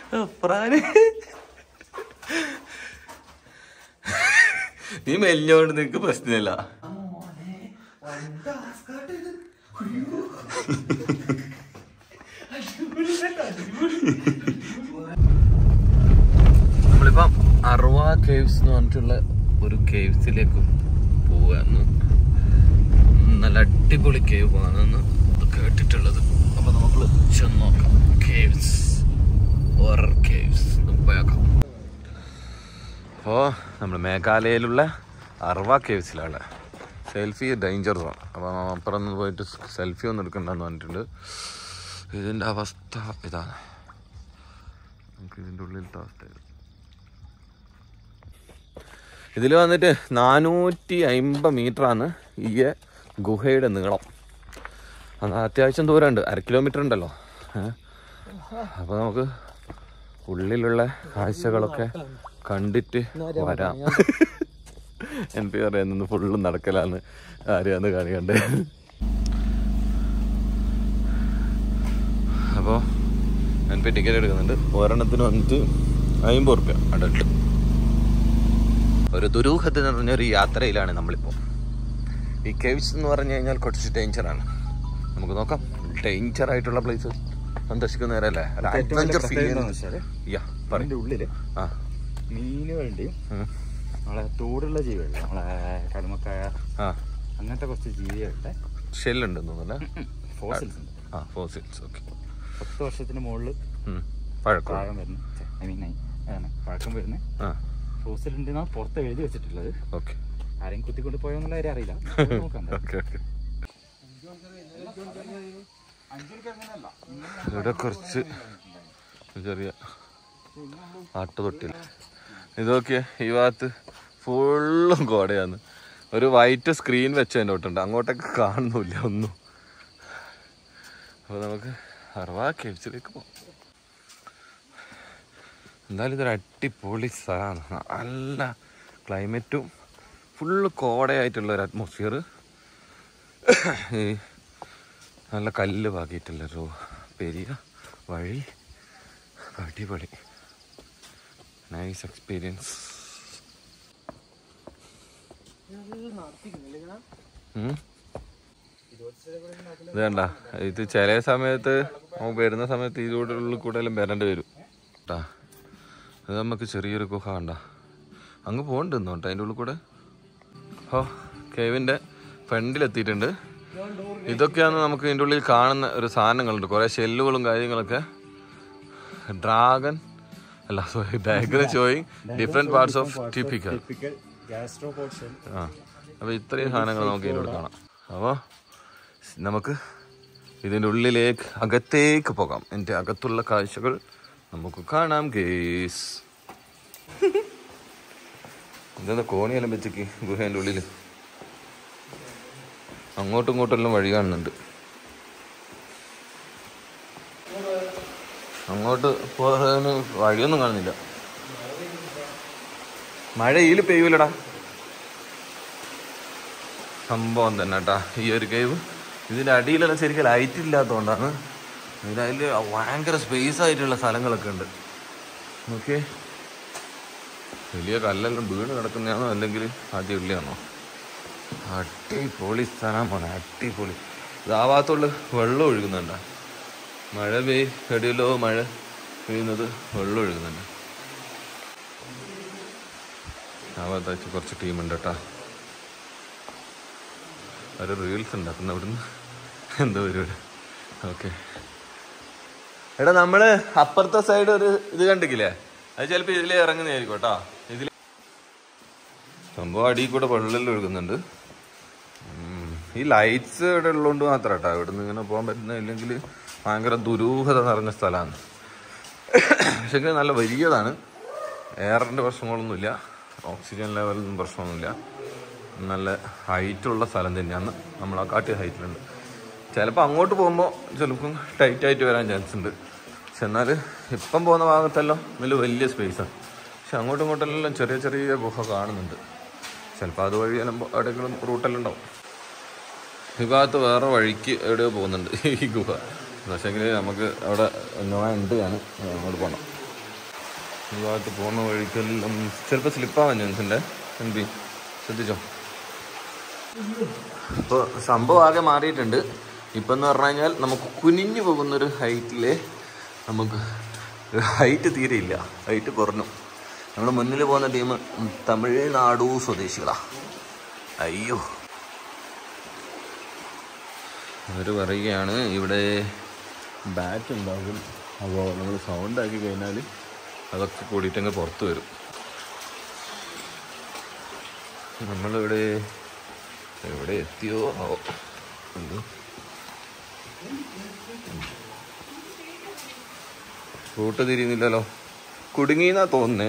PRAN നീ മെലിഞ്ഞോണ്ട് നിനക്ക് പ്രശ്നമില്ല നമ്മളിപ്പം അറുവ കേവ്സ് എന്ന് പറഞ്ഞിട്ടുള്ള ഒരു കേവ്സിലേക്ക് പോവാന്ന് നല്ല അടിപൊളി കേവ് ആണെന്ന് കേട്ടിട്ടുള്ളത് അപ്പൊ നമുക്ക് ചെന്ന് നോക്കാം കേവ്സ് ഹൊറർ കേവ്സ് പോയേക്കാം അപ്പോൾ നമ്മൾ മേഘാലയയിലുള്ള അർവ കേവ്സിലാണ് സെൽഫി ഡേഞ്ചർ സോൺ അപ്പോൾ അപ്പുറം നിന്ന് പോയിട്ട് സെൽഫി ഒന്നും എടുക്കണ്ടെന്ന് പറഞ്ഞിട്ടുണ്ട് ഇതിൻ്റെ അവസ്ഥ ഇതാണ് നമുക്ക് ഇതിൻ്റെ ഉള്ളിലത്തെ അവസ്ഥ ഇത് ഇതിൽ വന്നിട്ട് നാനൂറ്റി അമ്പത് മീറ്ററാണ് ഈ ഗുഹയുടെ നീളം അത് അത്യാവശ്യം ദൂരമുണ്ട് അര കിലോമീറ്റർ ഉണ്ടല്ലോ അപ്പോൾ നമുക്ക് ഉള്ളിലുള്ള കാഴ്ചകളൊക്കെ കണ്ടിട്ട് വരാം എൻ പി പറയുന്നത് ഫുള്ളും നടക്കലാന്ന് ആരെയാന്ന് കാണിക്കണ്ട് അപ്പോൾ എൻ പി ടിക്കറ്റ് എടുക്കുന്നുണ്ട് ഒരെണ്ണത്തിന് വന്നിട്ട് അമ്പത് റുപ്യ അഡൽട്ട് ഒരു ദുരൂഹത നിറഞ്ഞൊരു യാത്രയിലാണ് നമ്മളിപ്പോൾ ഈ കേവ്സ് എന്ന് പറഞ്ഞു കഴിഞ്ഞാൽ കുറച്ച് ഡേഞ്ചറാണ് നമുക്ക് നോക്കാം ഡേഞ്ചർ ആയിട്ടുള്ള പ്ലേസ് സന്ദർശിക്കുന്നവരല്ലേ ഒരു അഡ്വഞ്ചർ ഫീൽ യാ പറയും അതിന്റെ ഉള്ളില് ആ മീനുകളുടെയും ഉം. നമ്മളെ തോടുള്ള ജീവികളുടെ നമ്മളെ കടുമക്കായ ആ അങ്ങനത്തെ കുറച്ച് ജീവികളുടെ ഷെല്ലുണ്ടെന്ന് തോന്നുന്നല്ലേ ഫോസിൽസ് ഉണ്ട് ആ ഫോസിൽസ് ഓക്കെ പത്ത് വർഷത്തിന് മുകളിൽ പഴക്കം പ്രായം വരുന്ന ഐ മീൻ ആണ് പഴക്കം വരുന്ന ആ ഫോസിൽ ഉണ്ടെന്നാണ് പുറത്ത് എഴുതി വെച്ചിട്ടുള്ളത് ഓക്കെ ആരെയും കുത്തിക്കൊണ്ട് പോയോന്നുള്ള കാര്യം അറിയില്ല പോയി നോക്കാം എന്തായാലും. ഓക്കെ ഓക്കെ ഇവിടെ കുറച്ച് ചെറിയ ആട്ടുതൊട്ടിൽ ഇതൊക്കെ ഈ ഭാഗത്ത് ഫുള്ളും കോടയാണ് ഒരു വൈറ്റ് സ്ക്രീൻ വെച്ചതിൻ്റെ തൊട്ടുണ്ട് അങ്ങോട്ടൊക്കെ കാണുന്നില്ല ഒന്നും അപ്പോൾ നമുക്ക് അറുവാ കേവ്സിലേക്ക് പോകാം എന്തായാലും ഇതൊരു അടിപൊളി സ്ഥലമാണ് നല്ല ക്ലൈമറ്റും ഫുള്ള് കോടയായിട്ടുള്ള ഒരു അറ്റ്മോസ്ഫിയർ ഈ നല്ല കല്ല് പാകിയിട്ടുള്ളൊരു പെരിയ വഴി അടിപൊളി നൈസ് എക്സ്പീരിയൻസ് ഇത് കണ്ട ഇത് ചില സമയത്ത് നമുക്ക് വരുന്ന സമയത്ത് ഇതിലൂടെ ഉള്ളിൽ കൂടെ എല്ലാം വരേണ്ടി വരും കേട്ടാ അത് നമുക്ക് ചെറിയൊരു ഗുഹ കണ്ട അങ്ങ് പോകണ്ടെന്നോ കേട്ടോ അതിൻ്റെ ഉള്ളിൽ കൂടെ ഓ കേവിൻ്റെ ഫ്രണ്ടിലെത്തിയിട്ടുണ്ട് ഇതൊക്കെയാണ് നമുക്ക് ഇതിൻ്റെ ഉള്ളിൽ കാണുന്ന ഒരു സാധനങ്ങളുണ്ട് കുറേ ഷെല്ലുകളും കാര്യങ്ങളൊക്കെ ഡ്രാഗൺ അല്ല sorry diagram showing different parts of typical typical gastropod ആ അപ്പോൾ ഇത്രയും സാധനങ്ങൾ നമുക്ക് ഇതിലൂടെ കാണാം അപ്പോൾ നമുക്ക് ഇതിൻ്റെ ഉള്ളിലേക്ക് അകത്തേക്ക് പോകാം എൻ്റെ അകത്തുള്ള കാഴ്ചകൾ നമുക്ക് കാണാം ഗേസ് ഇതെന്താ കോണിയെല്ലാം വെച്ചേക്ക് ഗുഹേൻ്റെ ഉള്ളിൽ അങ്ങോട്ടും ഇങ്ങോട്ടും എല്ലാം വഴി കാണുന്നുണ്ട് അങ്ങോട്ട് പോകാൻ വഴിയൊന്നും കാണുന്നില്ല മഴ ഇതിൽ പെയ്യൂലടാ സംഭവം തന്നെ കേട്ടാ ഈ ഒരു കേവ് ഇതിൻ്റെ അടിയിലെല്ലാം ശരിക്കും ലൈറ്റ് ഇല്ലാത്തതുകൊണ്ടാണ് ഇതിൽ ഭയങ്കര സ്പേസ് ആയിട്ടുള്ള സ്ഥലങ്ങളൊക്കെ ഉണ്ട് ഓക്കെ വലിയ കല്ലെല്ലാം വീണ് കിടക്കുന്നതാണോ അല്ലെങ്കിൽ ആദ്യം ഉള്ളിയാണോ അടിപൊളി സ്ഥലമാണ് അടിപൊളി ഇത് ആ ഭാഗത്തുള്ള വെള്ളം ഒഴുകുന്നുണ്ട മഴ പെയ് എടിയിലോ മഴ പെയ്യുന്നത് വെള്ളം ഒഴുകുന്നുണ്ട് ആ ഭാഗത്ത് വെച്ച് കുറച്ച് ടീമുണ്ട് കേട്ടാ ഒരു റീൽസ് ഉണ്ടാക്കുന്ന അവിടുന്ന് എന്തോ പരിപാടി ഓക്കെ എടാ നമ്മള് അപ്പുറത്തെ സൈഡ് ഒരു ഇത് കണ്ടിക്കില്ലേ അത് ചിലപ്പോ ഇതിലേ ഇറങ്ങുന്നതായിരിക്കും കേട്ടോ ഇതിൽ സംഭവം അടിയിൽ കൂടെ വെള്ളം ഒഴുകുന്നുണ്ട് ഉം. ഈ ലൈറ്റ്സ് ഇവിടെ ഉള്ളതുകൊണ്ട് മാത്രം കേട്ടോ ഇവിടെ നിന്ന് ഇങ്ങനെ പോകാൻ പറ്റുന്ന ഇല്ലെങ്കിൽ ഭയങ്കര ദുരൂഹത നിറഞ്ഞ സ്ഥലമാണ് പക്ഷേ നല്ല വലിയതാണ് എയറിൻ്റെ പ്രശ്നങ്ങളൊന്നുമില്ല ഓക്സിജൻ ലെവലൊന്നും പ്രശ്നമൊന്നുമില്ല നല്ല ഹൈറ്റുള്ള സ്ഥലം തന്നെയാണ് നമ്മൾ ആ കാട്ടി ഹൈറ്റിലുണ്ട് ചിലപ്പോൾ അങ്ങോട്ട് പോകുമ്പോൾ ചിലപ്പം ടൈറ്റ് ആയിട്ട് വരാൻ ചാൻസ് ഉണ്ട് പക്ഷെ എന്നാൽ ഇപ്പം പോകുന്ന ഭാഗത്തെല്ലാം നല്ല വലിയ സ്പേസാണ് പക്ഷെ അങ്ങോട്ടും ഇങ്ങോട്ടെല്ലാം ചെറിയ ചെറിയ ഗുഹ കാണുന്നുണ്ട് ചിലപ്പോൾ അതുവഴി എല്ലാം എവിടെയെങ്കിലും റൂട്ടെല്ലാം ഉണ്ടാവും ഈ ഭാഗത്ത് വേറെ വഴിക്ക് എവിടെയോ പോകുന്നുണ്ട് ഈ ഗുഹ പക്ഷേങ്കിൽ നമുക്ക് അവിടെ നോ ഉണ്ട് ഞാൻ അങ്ങോട്ട് പോകണം ഈ ഭാഗത്ത് പോകുന്ന വഴിക്കെല്ലാം ചിലപ്പോൾ സ്ലിപ്പാവാൻ ചാൻസ് ഉണ്ട് എൻ പി ശ്രദ്ധിച്ചോ ഇപ്പോൾ സംഭവം ആകെ മാറിയിട്ടുണ്ട് ഇപ്പം എന്ന് പറഞ്ഞു കഴിഞ്ഞാൽ നമുക്ക് കുനിഞ്ഞു പോകുന്നൊരു ഹൈറ്റിൽ നമുക്ക് ഹൈറ്റ് തീരെ ഇല്ല ഹൈറ്റ് കുറഞ്ഞു നമ്മൾ മുന്നിൽ പോകുന്ന ടീം തമിഴ്നാടു സ്വദേശികളാ അയ്യോ അവർ പറയുകയാണ് ഇവിടെ ബാറ്റ് ഉണ്ടാകും അപ്പോൾ നമ്മൾ സൗണ്ട് ആക്കി കഴിഞ്ഞാൽ അതൊക്കെ കൂടിയിട്ടങ്ങ് പുറത്ത് വരും നമ്മളിവിടെ എവിടെ എത്തിയോ ആവോ ഉണ്ട് റൂട്ട് തിരിയുന്നില്ലല്ലോ കുടുങ്ങിന്നാ തോന്നുന്നേ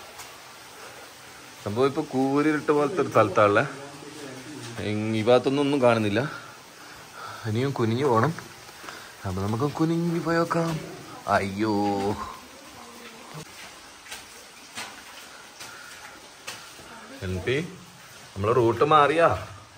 സംഭവം ഇപ്പൊ കൂരിട്ട് പോലത്തെ ഒരു സ്ഥലത്താണല്ലേ ഈ ഭാഗത്തൊന്നും ഒന്നും കാണുന്നില്ല ഇനിയും കുനിഞ്ഞു പോകണം അപ്പൊ നമുക്ക് കുനിഞ്ഞു പോയോക്കാം അയ്യോ എൻ പി നമ്മള് റൂട്ട് മാറിയാ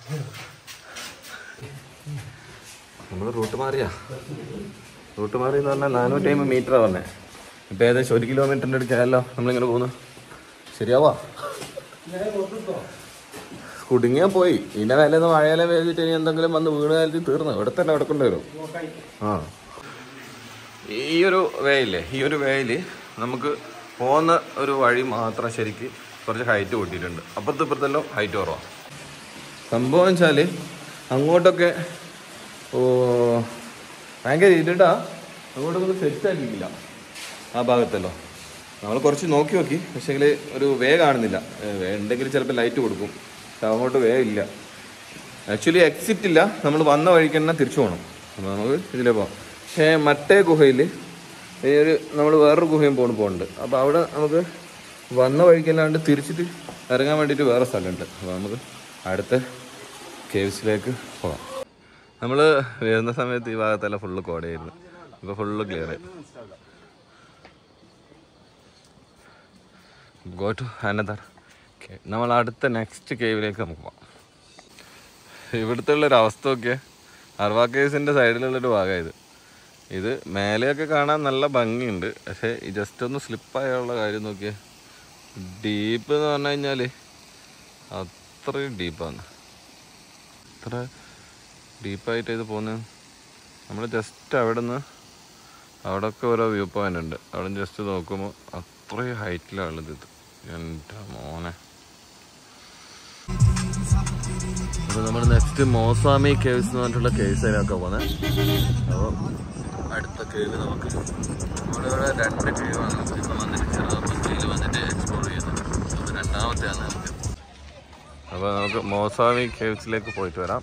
നമ്മള് റൂട്ട് മാറിയാ റൂട്ട് മാറി എന്ന് പറഞ്ഞാൽ നാനൂറ്റി അമ്പത് മീറ്ററാ പറഞ്ഞേ ഇപ്പൊ ഏകദേശം ഒരു കിലോമീറ്ററിന്റെ അടുക്കായല്ലോ നമ്മളിങ്ങനെ പോകുന്നു ശരിയാവാ കുടുങ്ങിയാ പോയി ഇതിന്റെ മേലെ നിന്ന് മഴയിലെ വേദിട്ട് ഇനി എന്തെങ്കിലും വന്ന് വീണ് കാലത്ത് തീർന്നു ഇവിടെ തന്നെ കിടക്കേണ്ടി വരും ആ ഈ ഒരു വേയില്ലേ ഈ ഒരു വേയില് നമുക്ക് പോകുന്ന ഒരു വഴി മാത്രം ശരിക്ക് കുറച്ച് ഹൈറ്റ് കൂട്ടിയിട്ടുണ്ട് അപ്പുറത്ത് ഇപ്പുറത്തെല്ലാം ഹൈറ്റ് കുറവാണ് സംഭവം വെച്ചാൽ അങ്ങോട്ടൊക്കെ ഓ ഭയങ്കര ഇരുട്ടാ അങ്ങോട്ടൊക്കെ സെറ്റ് ആക്കിയില്ല ആ ഭാഗത്തല്ലോ നമ്മൾ കുറച്ച് നോക്കി നോക്കി പക്ഷേങ്കിൽ ഒരു വേ കാണുന്നില്ല ഏ, വേ ഉണ്ടെങ്കിൽ ചിലപ്പോൾ ലൈറ്റ് കൊടുക്കും പക്ഷെ അങ്ങോട്ട് വേ ഇല്ല ആക്ച്വലി എക്സിറ്റ് ഇല്ല നമ്മൾ വന്ന വഴിക്ക് തന്നെ തിരിച്ചു പോകണം അപ്പോൾ നമുക്ക് ഇതിലേ പോകാം പക്ഷേ മറ്റേ ഗുഹയിൽ ഈ ഒരു നമ്മൾ വേറൊരു ഗുഹയും പോകണം പോകുന്നുണ്ട് അപ്പോൾ അവിടെ നമുക്ക് വന്ന വഴിക്കല്ലാണ്ട് തിരിച്ചിട്ട് ഇറങ്ങാൻ വേണ്ടിയിട്ട് വേറെ സ്ഥലമുണ്ട് അപ്പോൾ നമുക്ക് അടുത്ത കേവ്സിലേക്ക് പോകാം നമ്മൾ വരുന്ന സമയത്ത് ഈ ഭാഗത്തെല്ലാം ഫുള്ള് കോടയായിരുന്നു ഇപ്പോൾ ഫുള്ള് ക്ലിയർ ആയി ഗോ ടു അനദർ നമ്മൾ അടുത്ത നെക്സ്റ്റ് കേവിലേക്ക് നമുക്ക് പോകാം ഇവിടുത്തെ ഉള്ളൊരു അവസ്ഥ ഒക്കെ അർവാ കേവ്സിൻ്റെ സൈഡിലുള്ളൊരു ഭാഗമാണ് ഇത് ഇത് മേലെയൊക്കെ കാണാൻ നല്ല ഭംഗിയുണ്ട് പക്ഷേ ഈ ജസ്റ്റ് ഒന്ന് സ്ലിപ്പായുള്ള കാര്യം നോക്കിയേ ഡീപ്പ് എന്ന് പറഞ്ഞു കഴിഞ്ഞാൽ അത്രയും ഡീപ്പാണ് അത്ര ഡീപ്പായിട്ട് ഇത് പോകുന്നത് നമ്മൾ ജസ്റ്റ് അവിടെ നിന്ന് അവിടെയൊക്കെ ഓരോ വ്യൂ പോയിന്റ് ഉണ്ട് അവിടെ ജസ്റ്റ് നോക്കുമ്പോൾ അത്രയും ഹൈറ്റിലാണുള്ളത് ഇത് എൻ്റെ മോനെ അപ്പോൾ നമ്മൾ നെക്സ്റ്റ് മോസാമി കേവ്സ് എന്ന് പറഞ്ഞിട്ടുള്ള കേവ്സിനൊക്കെ പോകുന്നത് അപ്പോൾ അടുത്ത കേവ് നമുക്ക് ഇവിടെ ഇവിടെ രണ്ട് കേവാണ് ഇപ്പം വന്നിട്ട് ചെറുപ്പത്തിൽ വന്നിട്ട് എക്സ്പ്ലോർ ചെയ്യുന്നത് അപ്പോൾ രണ്ടാമത്തെയാണ് നമുക്ക് അപ്പോൾ നമുക്ക് മോസാമി കേവ്സിലേക്ക് പോയിട്ട് വരാം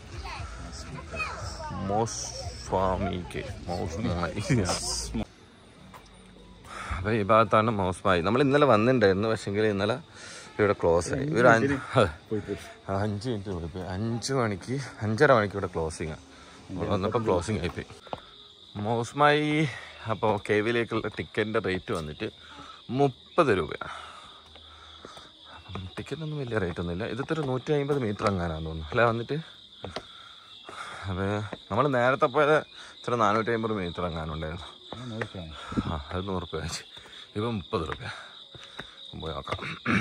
മോസ്വാമി കേവ് മോസ്മായി അപ്പോൾ ഈ ഭാഗത്താണ് മോസ്മായി നമ്മൾ ഇന്നലെ വന്നിട്ടുണ്ടായിരുന്നു പക്ഷെങ്കിൽ ഇന്നലെ ഇവിടെ ക്ലോസ് ആയി ഒരു അഞ്ച് അതെ. അഞ്ച് മിനിറ്റ് വിളിപ്പോയി അഞ്ച് മണിക്ക് അഞ്ചര മണിക്ക് ഇവിടെ ക്ലോസിങ് വന്നപ്പോൾ ക്ലോസിങ് ആയിപ്പോയി മോസ്മായി അപ്പോൾ കേവിലേക്കുള്ള ടിക്കറ്റിൻ്റെ റേറ്റ് വന്നിട്ട് മുപ്പത് രൂപയാണ് ടിക്കറ്റിനൊന്നും വലിയ റേറ്റ് ഒന്നുമില്ല ഇതൊക്കെ ഒരു നൂറ്റി അമ്പത് മീറ്റർ അങ്ങാനാന്ന് തോന്നുന്നു അല്ലേ വന്നിട്ട് അപ്പോൾ നമ്മൾ നേരത്തെ പോയത് ഇത്ര നാനൂറ്റി അമ്പത് മീറ്റർ അങ്ങാനുണ്ടായിരുന്നു ആ അത് നൂറ് രൂപ വെച്ച് ഇപ്പം മുപ്പത് രൂപ പോയി നോക്കാം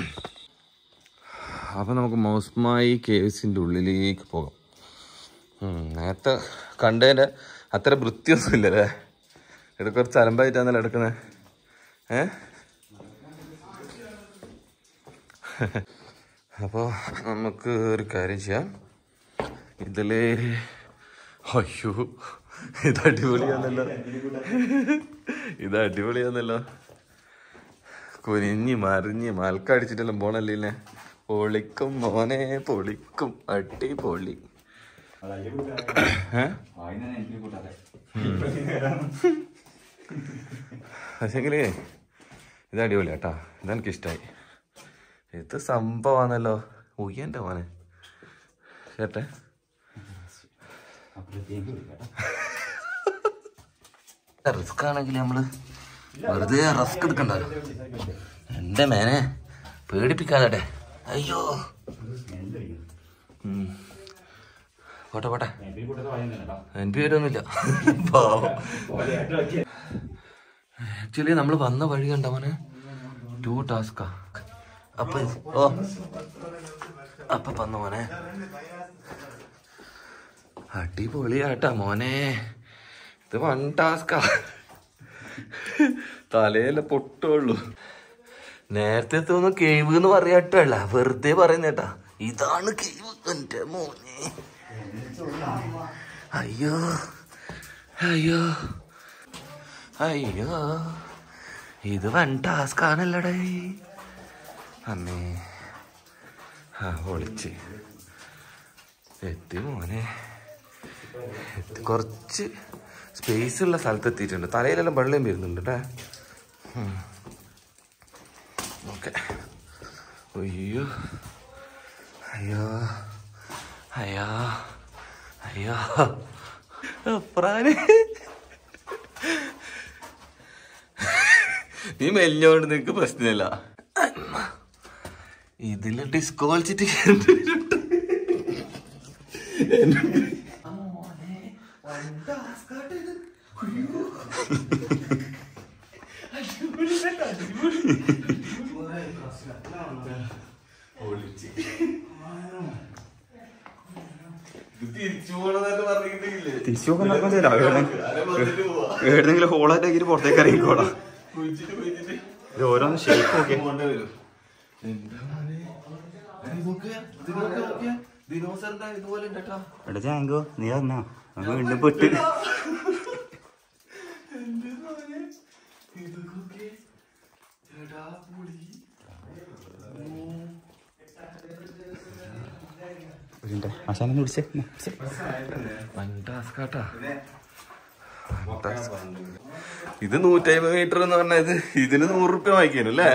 അപ്പോൾ നമുക്ക് മൗസ്മായി കേവ്സിൻ്റെ ഉള്ളിലേക്ക് പോകാം ഉം, നേരത്തെ കണ്ടതിൻ്റെ അത്ര വൃത്തിയൊന്നുമില്ലല്ലേ ഇവിടെ കുറച്ച് അലമ്പായിട്ടാണല്ലോ എടുക്കുന്നത് ഏ അപ്പോൾ നമുക്ക് ഒരു കാര്യം ചെയ്യാം ഇതില് അയ്യോ ഇത് അടിപൊളിയാന്നല്ലോ ഇത് അടിപൊളിയാന്നല്ലോ കുനിഞ്ഞ് മറിഞ്ഞ് മൽക്കടിച്ചിട്ടെല്ലാം പോണല്ലേ പൊളിക്കും മോനെ പൊളിക്കും അടിപൊളി ഏ പക്ഷെങ്കിലേ ഇത് അടിപൊളി കേട്ടാ ഇതെനിക്ക് ഇഷ്ടമായി ഇത് സംഭവമാണല്ലോ ഉയ്യൻ്റെ മോനെ ചേട്ടെ റിസ്ക് ആണെങ്കിൽ നമ്മള് വെറുതെ റിസ്ക് എടുക്കണ്ടല്ലോ എന്റെ മേനെ പേടിപ്പിക്കാതെ അയ്യോ ഉം. പോട്ടെ പോട്ടെ എൻ പി വരുമൊന്നുമില്ല പാവം ആക്ച്വലി നമ്മൾ വന്ന വഴി കണ്ട മോനെ ടു ടാസ്കാ അപ്പൊ ഓ അപ്പൊ വന്നു മോനെ അടിപൊളിയാട്ടാ മോനെ ഇത് വൺ ടാസ്കാ തലയിലെ പൊട്ടുള്ളൂ നേരത്തെ തോന്നുന്നു കേവ് എന്ന് പറയാട്ടല്ല വെറുതെ പറയുന്നേട്ടാ ഇതാണ് കേവ് എന്റെ മോനെ അയ്യോ അയ്യോ അയ്യോ ഇത് വൺ ടാസ്ക് ആണല്ലടേ അമ്മേ ആ ഒളിച്ച് എത്തി മോനെ എത്തി കുറച്ച് സ്പേസ് ഉള്ള സ്ഥലത്ത് എത്തിയിട്ടുണ്ട് തലയിലെല്ലാം വെള്ളം വരുന്നുണ്ട് കേട്ടാ ഓക്കെ അയ്യോ അയ്യോ അയ്യോ അയ്യോ അപ്പറാന് നീ മെലിഞ്ഞോണ്ട് നിനക്ക് പ്രശ്നമില്ല ഇതില് ഡിസ്കോ കളിച്ചിട്ട് കേറിയിട്ട് തിരിച്ചു നോക്കാൻ നടക്കുന്നില്ല എവിടെന്നെങ്കിലും ഹോളായിട്ട് ആക്കിയിട്ട് പുറത്തേക്ക് ഇറങ്ങിക്കോളാം ഇത് ഓരോന്ന് ഷേപ്പ് നോക്കിയ എടാ ജാങ്കോ നീ അറിഞ്ഞാ നമുക്ക് വീണ്ടും പെട്ട് ആശാനം വിളിച്ചേ ഇത് നൂറ്റമ്പത് മീറ്റർ എന്ന് പറഞ്ഞാൽ ഇത് ഇതിന് നൂറ് റുപ്യ വാങ്ങിക്കാനും അല്ലേ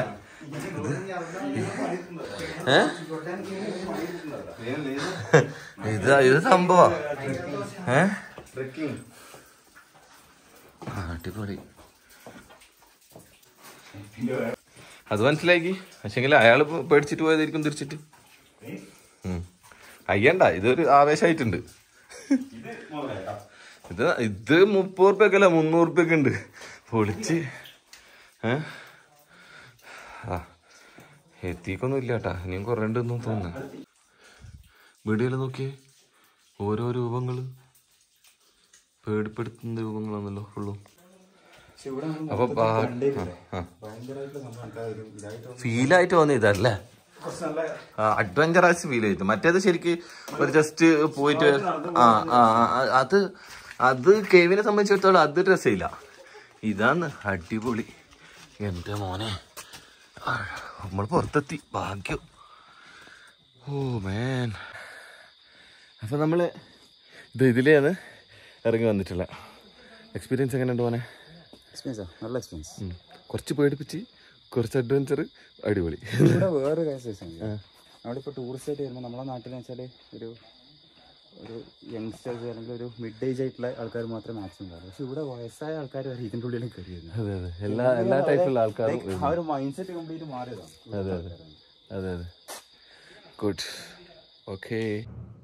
ഏ? ഇത് ഇത് സംഭവ ഏ ആ, അടിപൊളി അത് മനസ്സിലാക്കി പക്ഷെങ്കിൽ അയാള് പേടിച്ചിട്ട് പോയതായിരിക്കും തിരിച്ചിട്ട് ഉം. അയ്യണ്ട ഇതൊരു ആവേശമായിട്ടുണ്ട് ഇത് ഇത് മുപ്പത് റുപ്യക്കല്ല മുന്നൂറ് റുപ്യൊക്കെ ഉണ്ട് പൊളിച്ച് ഏ ആ എത്തിക്കൊന്നും ഇല്ല കേട്ടാ ഇനിയും കുറേ ഉണ്ടെന്ന് തോന്നുന്നു വീഡിയോയിൽ നോക്കിയേ ഓരോ രൂപങ്ങള് പേടിപ്പെടുത്തുന്ന രൂപങ്ങളാണല്ലോ ഫുള്ളും അപ്പൊ ഫീലായിട്ട് തോന്നി ഇതല്ലേ അഡ്വഞ്ചറസ് ഫീൽ ചെയ്തു മറ്റേത് ശരിക്ക് ഒരു ജസ്റ്റ് പോയിട്ട് ആ ആ ആ, അത് അത് കേവിനെ സംബന്ധിച്ചിടത്തോളം അത് രസമില്ല ഇതാണ് അടിപൊളി എന്റെ മോനെ ആ, നമ്മൾ പുറത്തെത്തി ഭാഗ്യം ഓ മേൻ അപ്പൊ നമ്മള് ഇത് ഇതിലെയാണ് ഇറങ്ങി വന്നിട്ടുള്ള എക്സ്പീരിയൻസ് എങ്ങനെയുണ്ട് മോനെ എക്സ്പീരിയൻസാ നല്ല എക്സ്പീരിയൻസ് ഉം. കുറച്ച് പേടിപ്പിച്ച് കുറച്ച് അഡ്വഞ്ചർ അടിപൊളി ഇവിടെ വേറെ കാര്യം അവിടെ ഇപ്പോൾ ടൂറിസ്റ്റ് ആയിട്ട് വരുമ്പോൾ നമ്മളെ നാട്ടിൽ വെച്ചാൽ ഒരു ഒരു യങ്സ്റ്റേഴ്സ് അല്ലെങ്കിൽ ഒരു മിഡ് ഏജ് ആയിട്ടുള്ള ആൾക്കാർ മാത്രമേ മാക്സിമം കാണൂ പക്ഷെ ഇവിടെ വയസ്സായ ആൾക്കാർ വരെ ഇതിൻ്റെ ഉള്ളിലും കയറി വരുന്നത് അതെ അതെ എല്ലാ എല്ലാ ടൈപ്പിലുള്ള ആൾക്കാരും ആ ഒരു മൈൻഡ് സെറ്റ് കംപ്ലീറ്റ് മാറിയതാണ് അതെ അതെ അതെ അതെ ഗുഡ് ഓക്കേ